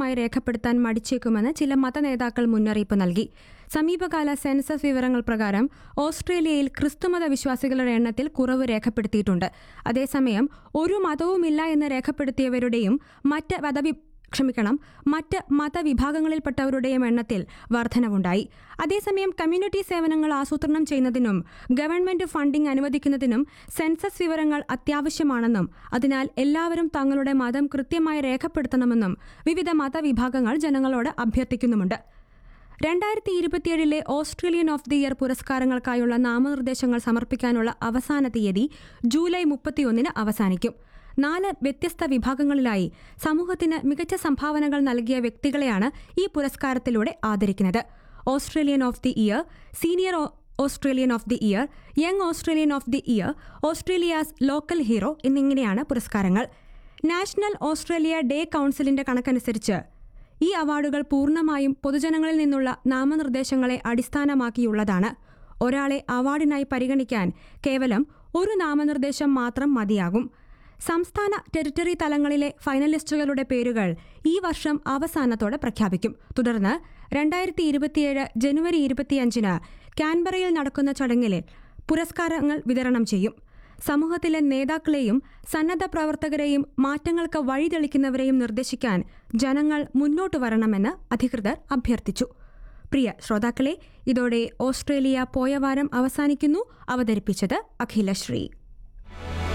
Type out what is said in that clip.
കൃത്യമായി രേഖപ്പെടുത്താൻ മടിച്ചേക്കുമെന്ന് ചില മതനേതാക്കൾ മുന്നറിയിപ്പ് നൽകി സമീപകാല സെൻസസ് വിവരങ്ങൾ പ്രകാരം ഓസ്ട്രേലിയയിൽ ക്രിസ്തുമത വിശ്വാസികളുടെ എണ്ണത്തിൽ കുറവ് രേഖപ്പെടുത്തിയിട്ടുണ്ട് അതേസമയം ഒരു മതവുമില്ല എന്ന് രേഖപ്പെടുത്തിയവരുടെയും മറ്റ് മതവി ക്ഷമിക്കണം മറ്റ് മതവിഭാഗങ്ങളിൽപ്പെട്ടവരുടെയും എണ്ണത്തിൽ വർധനവുണ്ടായി അതേസമയം കമ്മ്യൂണിറ്റി സേവനങ്ങൾ ആസൂത്രണം ചെയ്യുന്നതിനും ഗവൺമെന്റ് ഫണ്ടിംഗ് അനുവദിക്കുന്നതിനും സെൻസസ് വിവരങ്ങൾ അത്യാവശ്യമാണെന്നും അതിനാൽ എല്ലാവരും തങ്ങളുടെ മതം കൃത്യമായി രേഖപ്പെടുത്തണമെന്നും വിവിധ മതവിഭാഗങ്ങൾ ജനങ്ങളോട് അഭ്യർത്ഥിക്കുന്നുമുണ്ട് രണ്ടായിരത്തി ഇരുപത്തിയേഴിലെ ഓസ്ട്രേലിയൻ ഓഫ് ദി ഇയർ പുരസ്കാരങ്ങൾക്കായുള്ള നാമനിർദ്ദേശങ്ങൾ സമർപ്പിക്കാനുള്ള അവസാന തീയതി ജൂലൈ മുപ്പത്തിയൊന്നിന് അവസാനിക്കും നാല് വ്യത്യസ്ത വിഭാഗങ്ങളിലായി സമൂഹത്തിന് മികച്ച സംഭാവനകൾ നൽകിയ വ്യക്തികളെയാണ് ഈ പുരസ്കാരത്തിലൂടെ ആദരിക്കുന്നത് Australian of the year senior ഓ- Australian of the year young Australian of the year Australia's local hero എന്നിങ്ങനെയാണ് പുരസ്കാരങ്ങൾ നാഷണൽ ഓസ്ട്രേലിയ ഡേ കൗൺസിലിന്റെ കണക്കനുസരിച്ച് ഈ അവാർഡുകൾ പൂർണ്ണമായും പൊതുജനങ്ങളിൽ നിന്നുള്ള നാമനിർദ്ദേശങ്ങളെ അടിസ്ഥാനമാക്കിയുള്ളതാണ് ഒരാളെ അവാർഡിനായി പരിഗണിക്കാൻ കേവലം ഒരു നാമനിർദ്ദേശം മാത്രം മതിയാകും സംസ്ഥാന ടെറിട്ടറി തലങ്ങളിലെ ഫൈനലിസ്റ്റുകളുടെ പേരുകൾ ഈ വർഷം അവസാനത്തോടെ പ്രഖ്യാപിക്കും തുടർന്ന് രണ്ടായിരത്തി ഇരുപത്തിയേഴ് ജനുവരി ഇരുപത്തിയഞ്ചിന് കാൻബറയിൽ നടക്കുന്ന ചടങ്ങിൽ പുരസ്കാരങ്ങൾ വിതരണം ചെയ്യും സമൂഹത്തിലെ നേതാക്കളെയും സന്നദ്ധ പ്രവർത്തകരെയും മാറ്റങ്ങൾക്ക് വഴിതെളിക്കുന്നവരെയും നിർദ്ദേശിക്കാൻ ജനങ്ങൾ മുന്നോട്ട് വരണമെന്ന് അധികൃതർ അഭ്യർത്ഥിച്ചു പ്രിയ ശ്രോതാക്കളെ ഇതോടെ ഓസ്ട്രേലിയ പോയ വാരം അവസാനിക്കുന്നു അവതരിപ്പിച്ചത് അഖിലശ്രീ